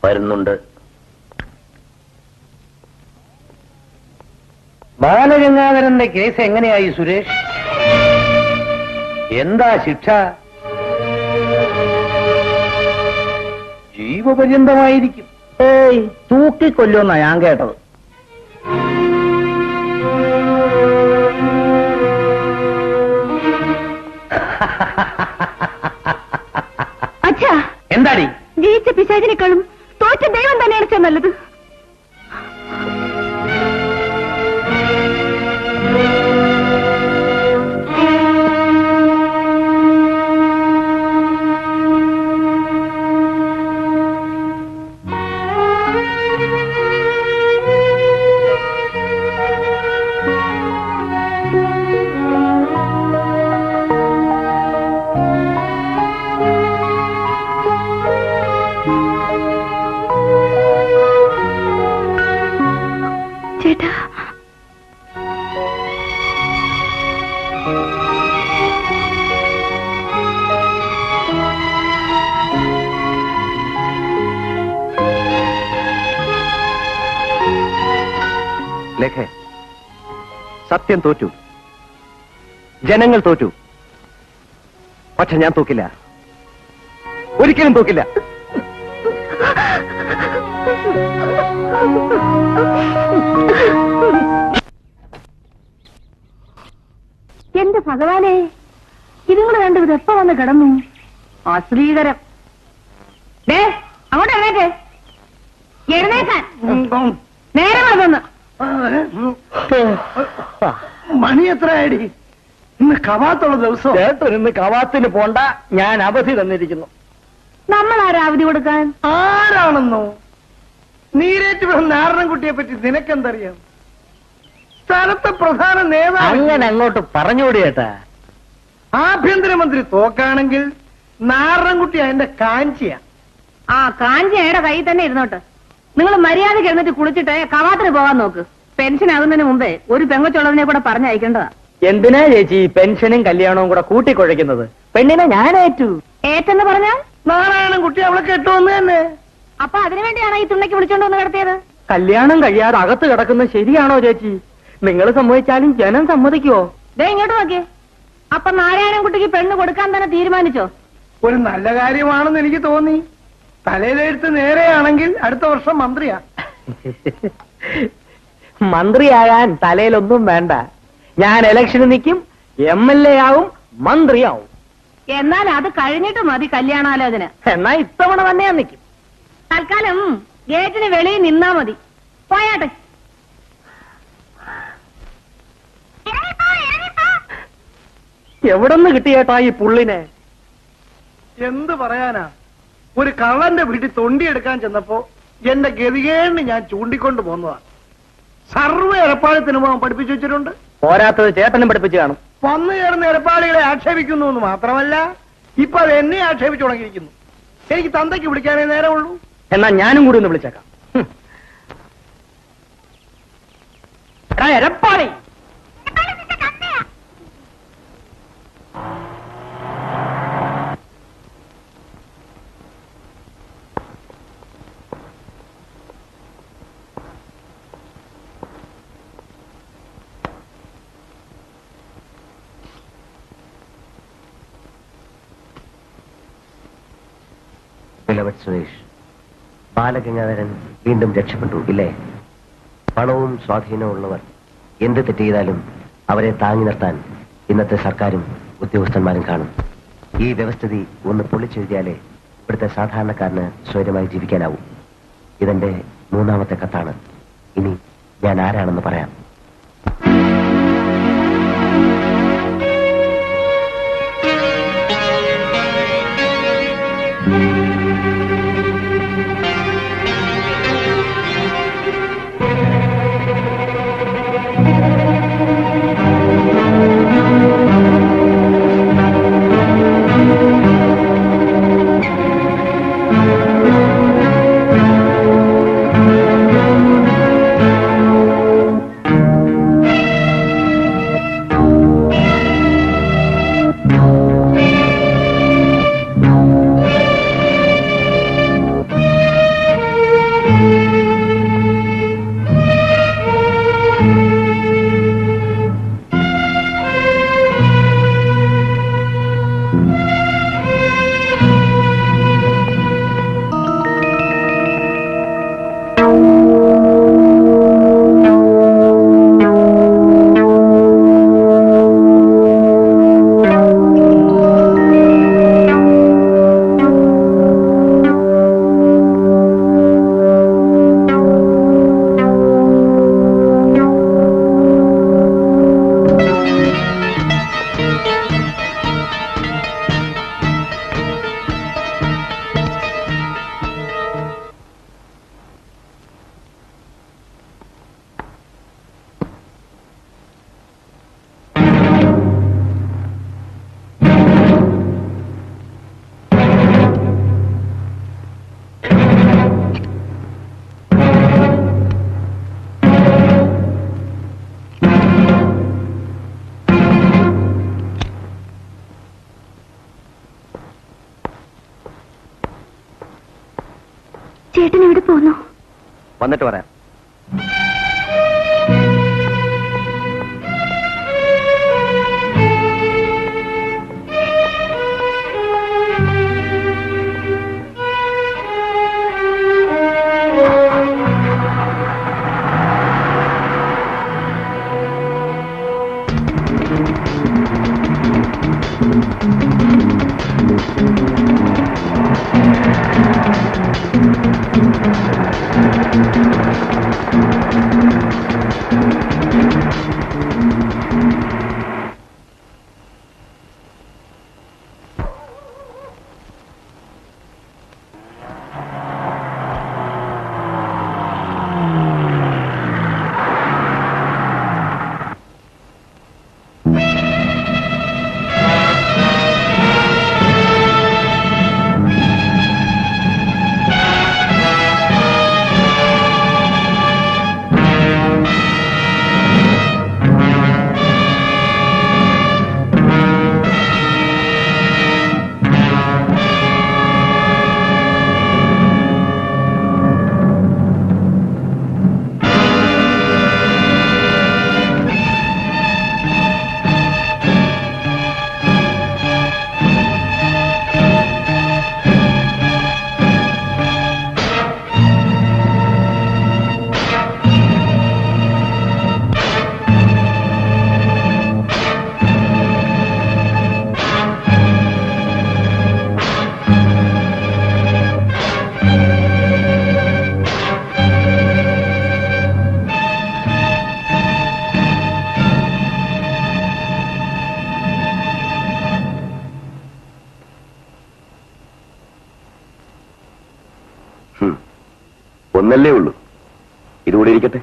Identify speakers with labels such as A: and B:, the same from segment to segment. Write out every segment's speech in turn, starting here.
A: വരുന്നുണ്ട്
B: ബാലഗംഗാധരന്റെ കേസ് എങ്ങനെയായി സുരേഷ് എന്താ ശിക്ഷ ജീവപര്യന്തമായിരിക്കും
C: ഏയ് തൂക്കിക്കൊല്ലുമെന്നാ ഞാൻ കേട്ടത്
D: അച്ഛാ
B: എന്താടി
D: ജയിച്ച പിശാചിനേക്കാളും തോറ്റ ദൈവം തന്നെയാണ് അച്ഛാ നല്ലത് ചേട്ടാ
A: ലേഖ സത്യം തോറ്റു ജനങ്ങൾ തോറ്റു പക്ഷെ ഞാൻ തോക്കില്ല ഒരിക്കലും തോക്കില്ല
D: എന്റെ ഭഗവാനെ ഇതുങ്ങൾ കണ്ടു ഇത് എപ്പോ വന്ന് കിടന്നു അശ്രീകരം ദേ അങ്ങോട്ട് എഴുന്നേറ്റ് എഴുന്നേക്കാൻ നേരെ വന്നു
C: മണി എത്രയാടി ഇന്ന് കവാത്തുള്ള ദിവസം
B: ചേട്ടൻ ഇന്ന് കവാത്തിന് പോണ്ട ഞാൻ അവധി തന്നിരിക്കുന്നു
D: നമ്മൾ ആരാ അവധി കൊടുക്കാൻ
C: ആരാണെന്നോ നീരേറ്റുപുരം നാരായണൻകുട്ടിയെ പറ്റി നിനക്കെന്തറിയാം സ്ഥലത്തെ പ്രധാന നേതാവ്
B: അങ്ങനെ അങ്ങോട്ട് പറഞ്ഞുകൂടി ചേട്ടാ
C: ആഭ്യന്തരമന്ത്രി തോക്കാണെങ്കിൽ നാരായണൻകുട്ടി അതിന്റെ കാഞ്ചിയാ
D: ആ കാഞ്ചി അയാളുടെ കയ്യിൽ തന്നെ ഇരുന്നോട്ട് നിങ്ങൾ മര്യാദയ്ക്ക് എഴുന്നിട്ട് കുളിച്ചിട്ട് കവാത്തിന് പോകാൻ നോക്ക് പെൻഷൻ ആകുന്നതിന് മുമ്പേ ഒരു പെങ്കൊച്ചുള്ളതിനെ കൂടെ പറഞ്ഞയക്കേണ്ടതാ
B: എന്തിനാ ചേച്ചി ഈ പെൻഷനും കല്യാണവും കൂടെ കൂട്ടിക്കുഴയ്ക്കുന്നത് പെണ്ണിനെ ഞാനേറ്റു
D: ഏറ്റെന്ന് പറഞ്ഞാൽ
C: നാരായണൻകുട്ടി അവളെ കെട്ടുവന്ന് തന്നെ
D: അപ്പൊ അതിനുവേണ്ടിയാണ് ഈ തുണയ്ക്ക് വിളിച്ചോണ്ട് വന്ന് കിടത്തിയത്
B: കല്യാണം കഴിയാതെ അകത്ത് കിടക്കുന്നത് ശരിയാണോ ചേച്ചി നിങ്ങൾ സമ്മതിച്ചാലും ജനം സമ്മതിക്കുവോ
D: ദേ ഇങ്ങോട്ട് നോക്കിയേ അപ്പൊ നാരായണൻകുട്ടിക്ക് പെണ്ണ് കൊടുക്കാൻ തന്നെ തീരുമാനിച്ചോ
C: ഒരു നല്ല കാര്യമാണെന്ന് എനിക്ക് തോന്നി തലയിലെഴുത്ത് നേരെയാണെങ്കിൽ അടുത്ത വർഷം മന്ത്രിയാ
B: മന്ത്രിയാകാൻ തലയിലൊന്നും വേണ്ട ഞാൻ ഇലക്ഷന് നിൽക്കും എം എൽ എ ആവും മന്ത്രിയാവും
D: എന്നാൽ അത് കഴിഞ്ഞിട്ട് മതി കല്യാണാലോചന
B: എന്നാ ഇത്തവണ തന്നെ ഞാൻ നിൽക്കും
D: തൽക്കാലം ഗേറ്റിന് വെളിയിൽ നിന്നാ മതി പോയാട്ടെ
B: എവിടെന്ന് കിട്ടിയേട്ടാ ഈ പുള്ളിനെ
C: എന്ത് പറയാനാ ഒരു കള്ളന്റെ വീട്ടിൽ തൊണ്ടിയെടുക്കാൻ ചെന്നപ്പോ എന്റെ ഗതികേടിന് ഞാൻ ചൂണ്ടിക്കൊണ്ട് പോന്നതാ സർവ്വ എടപ്പാളത്തിനും അവൻ പഠിപ്പിച്ചു വെച്ചിട്ടുണ്ട്
B: പോരാത്തത് ചേട്ടനും പഠിപ്പിച്ചു കാണും
C: വന്നു ചേർന്ന എടപ്പാളികളെ ആക്ഷേപിക്കുന്നു എന്ന് മാത്രമല്ല ഇപ്പൊ അത് എന്നെ ആക്ഷേപിച്ചു തുടങ്ങിയിരിക്കുന്നു എനിക്ക് തന്തയ്ക്ക് വിളിക്കാനേ നേരമുള്ളൂ
B: എന്നാ ഞാനും കൂടി ഒന്ന് വിളിച്ചേക്കാം ഹും. എടാ, എരപ്പാളി
A: ബിലവഡ് സുരേഷ് ബാലഗംഗാധരൻ വീണ്ടും രക്ഷപ്പെട്ടു ഇല്ലേ പണവും സ്വാധീനവും ഉള്ളവർ എന്ത് തെറ്റ് ചെയ്താലും അവരെ താങ്ങി നിർത്താൻ ഇന്നത്തെ സർക്കാരും ഉദ്യോഗസ്ഥന്മാരും കാണും ഈ വ്യവസ്ഥിതി ഒന്ന് പൊളിച്ചെഴുതിയാലേ ഇവിടുത്തെ സാധാരണക്കാരന് സ്വൈരമായി ജീവിക്കാനാവൂ ഇതെന്റെ മൂന്നാമത്തെ കത്താണ് ഇനി ഞാൻ ആരാണെന്ന് പറയാം
E: ചേട്ടൻ എവിടെ പോന്നു
A: വന്നിട്ട് പറയാം
F: ഒന്നല്ലേ ഉള്ളൂ ഇതുകൂടെ ഇരിക്കട്ടെ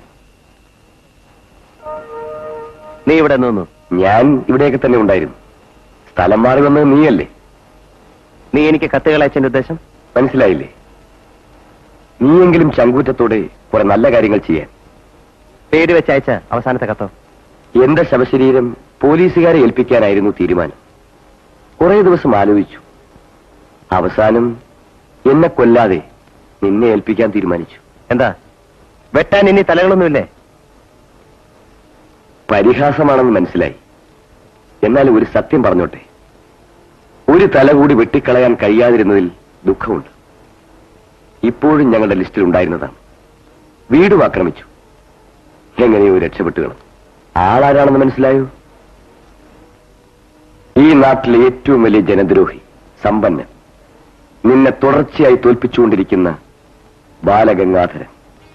A: നീ ഇവിടെ നിന്നു
F: ഞാൻ ഇവിടെയൊക്കെ തന്നെ ഉണ്ടായിരുന്നു സ്ഥലം മാറി വന്നത് നീയല്ലേ
A: നീ എനിക്ക് കത്തുകൾ അയച്ചതിന്റെ ഉദ്ദേശം
F: മനസ്സിലായില്ലേ നീയെങ്കിലും ചങ്കൂറ്റത്തോടെ കുറെ നല്ല കാര്യങ്ങൾ ചെയ്യാൻ
A: പേര് വെച്ച് അയച്ച അവസാനത്തെ കത്തോ
F: എന്റെ ശവശരീരം പോലീസുകാരെ ഏൽപ്പിക്കാനായിരുന്നു തീരുമാനം കുറെ ദിവസം ആലോചിച്ചു അവസാനം എന്നെ കൊല്ലാതെ നിന്നെ ഏൽപ്പിക്കാൻ തീരുമാനിച്ചു
A: എന്താ വെട്ടാൻ ഇനി തലകളൊന്നുമില്ലേ
F: പരിഹാസമാണെന്ന് മനസ്സിലായി എന്നാൽ ഒരു സത്യം പറഞ്ഞോട്ടെ ഒരു തല കൂടി വെട്ടിക്കളയാൻ കഴിയാതിരുന്നതിൽ ദുഃഖമുണ്ട് ഇപ്പോഴും ഞങ്ങളുടെ ലിസ്റ്റിൽ ഉണ്ടായിരുന്നതാണ് വീടും ആക്രമിച്ചു എങ്ങനെയോ രക്ഷപ്പെട്ടു കാണും ആളാരാണെന്ന് മനസ്സിലായോ ഈ നാട്ടിലെ ഏറ്റവും വലിയ ജനദ്രോഹി സമ്പന്നൻ നിന്നെ തുടർച്ചയായി തോൽപ്പിച്ചുകൊണ്ടിരിക്കുന്ന ബാലഗംഗാധരൻ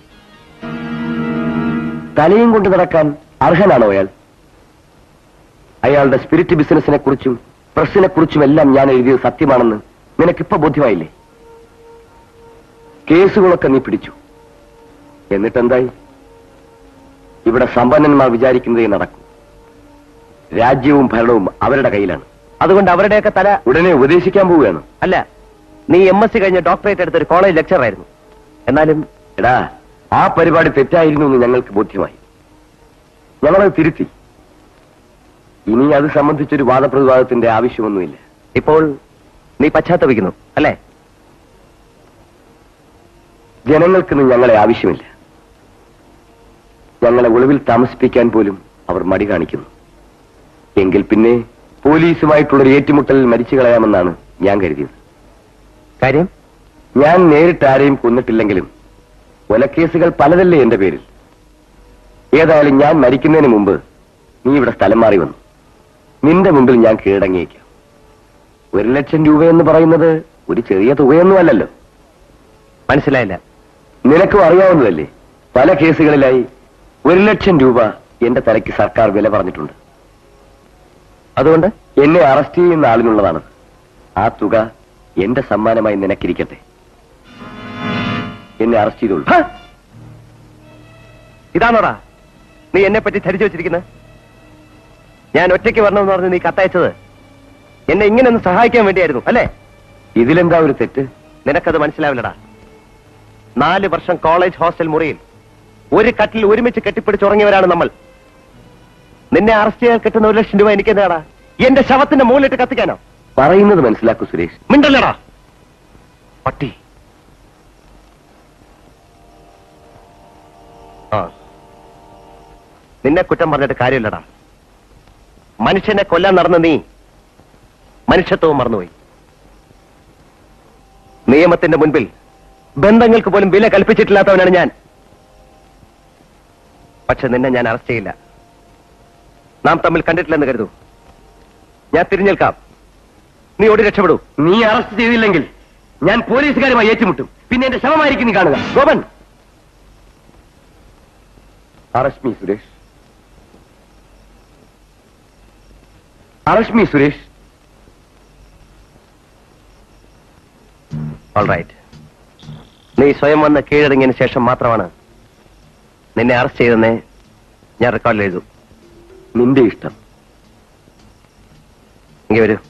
F: തലയും കൊണ്ട് നടക്കാൻ അർഹനാണോ അയാൾ അയാളുടെ സ്പിരിറ്റ് ബിസിനസിനെ കുറിച്ചും പ്രസ്സിനെ കുറിച്ചും എല്ലാം ഞാൻ എഴുതിയത് സത്യമാണെന്ന് നിനക്കിപ്പോ ബോധ്യമായില്ലേ കേസുകളൊക്കെ നീ പിടിച്ചു എന്നിട്ടെന്തായി ഇവിടെ സമ്പന്നന്മാർ വിചാരിക്കുന്നതേ നടക്കും രാജ്യവും ഭരണവും അവരുടെ കയ്യിലാണ്
A: അതുകൊണ്ട് അവരുടെയൊക്കെ തല
F: ഉടനെ ഉപദേശിക്കാൻ പോവുകയാണ്
A: അല്ല നീ എം എസ് സി കഴിഞ്ഞ് ഡോക്ടറേറ്റ് എടുത്ത ഒരു കോളേജ് ലെക്ചർ ആയിരുന്നു എന്നാലും
F: എടാ ആ പരിപാടി തെറ്റായിരുന്നു എന്ന് ഞങ്ങൾക്ക് ബോധ്യമായി ഞങ്ങളത് തിരുത്തി ഇനി അത് സംബന്ധിച്ചൊരു വാദപ്രതിവാദത്തിന്റെ ആവശ്യമൊന്നുമില്ല
A: ഇപ്പോൾ നീ പശ്ചാത്തപിക്കുന്നു അല്ലേ
F: ജനങ്ങൾക്കിന്ന് ഞങ്ങളെ ആവശ്യമില്ല ഞങ്ങളെ ഒളിവിൽ താമസിപ്പിക്കാൻ പോലും അവർ മടി കാണിക്കുന്നു എങ്കിൽ പിന്നെ പോലീസുമായിട്ടുള്ളൊരു ഏറ്റുമുട്ടലിൽ മരിച്ചു കളയാമെന്നാണ് ഞാൻ കരുതിയത്
A: കാര്യം
F: ഞാൻ നേരിട്ട് ആരെയും കൊന്നിട്ടില്ലെങ്കിലും കൊലക്കേസുകൾ പലതല്ലേ എന്റെ പേരിൽ ഏതായാലും ഞാൻ മരിക്കുന്നതിന് മുമ്പ് നീ ഇവിടെ സ്ഥലം മാറി വന്നു നിന്റെ മുമ്പിൽ ഞാൻ കീഴടങ്ങിയേക്കാം ഒരു ലക്ഷം രൂപയെന്ന് പറയുന്നത് ഒരു ചെറിയ തുകയൊന്നുമല്ലല്ലോ
A: മനസ്സിലായില്ല
F: നിനക്കും അറിയാവുന്നതല്ലേ പല കേസുകളിലായി ഒരു ലക്ഷം രൂപ എന്റെ തലയ്ക്ക് സർക്കാർ വില പറഞ്ഞിട്ടുണ്ട്
A: അതുകൊണ്ട്
F: എന്നെ അറസ്റ്റ് ചെയ്യുന്ന ആളിനുള്ളതാണ് ആ തുക എന്റെ സമ്മാനമായി നിനക്കിരിക്കട്ടെ എന്നെ അറസ്റ്റ് ചെയ്തോളൂ
A: ഹ! ഇതാണോടാ നീ എന്നെ പറ്റി ധരിച്ചു വെച്ചിരിക്കുന്നത് ഞാൻ ഒറ്റയ്ക്ക് വരണമെന്ന് പറഞ്ഞ് നീ കത്തയച്ചത് എന്നെ ഇങ്ങനെ ഒന്ന് സഹായിക്കാൻ വേണ്ടിയായിരുന്നു അല്ലേ
F: ഇതിലെന്താ ഒരു തെറ്റ്
A: നിനക്കത് മനസ്സിലാവില്ലടാ നാല് വർഷം കോളേജ് ഹോസ്റ്റൽ മുറിയിൽ ഒരു കട്ടിൽ ഒരുമിച്ച് കെട്ടിപ്പിടിച്ചുറങ്ങിയവരാണ് നമ്മൾ നിന്നെ അറസ്റ്റ് ചെയ്യാൻ കിട്ടുന്ന ഒരു ലക്ഷം രൂപ എനിക്ക് എന്താടാ എന്റെ ശവത്തിന്റെ മുകളിലിട്ട് കത്തിക്കാനോ
F: പറയുന്നത് മനസ്സിലാക്കൂ സുരേഷ്
A: മിണ്ടല്ലടാ പട്ടി ആ നിന്നെ കുറ്റം പറഞ്ഞിട്ട് കാര്യമില്ലടാ മനുഷ്യനെ കൊല്ലാൻ നടന്ന നീ മനുഷ്യത്വവും മറന്നുപോയി നിയമത്തിന്റെ മുൻപിൽ ബന്ധങ്ങൾക്ക് പോലും വില കൽപ്പിച്ചിട്ടില്ലാത്തവനാണ് ഞാൻ പക്ഷെ നിന്നെ ഞാൻ അറസ്റ്റ് ചെയ്യില്ല നാം തമ്മിൽ കണ്ടിട്ടില്ലെന്ന് കരുതൂ ഞാൻ തിരിഞ്ഞേൽക്കാം നീ ഓടി രക്ഷപ്പെടൂ
F: നീ അറസ്റ്റ് ചെയ്തില്ലെങ്കിൽ ഞാൻ പോലീസുകാരുമായി ഏറ്റുമുട്ടും പിന്നെ എന്റെ ശവമായിരിക്കും നീ കാണുക Gopan arrest me Suresh arrest me Suresh
A: alright നീ സ്വയം വന്ന് കീഴടങ്ങിയതിനു ശേഷം മാത്രമാണ് നിന്നെ അറസ്റ്റ് ചെയ്തെന്ന് ഞാൻ റെക്കോർഡിൽ എഴുതും
F: നിന്റെ ഇഷ്ടം
A: ഇങ്ങനെ വരൂ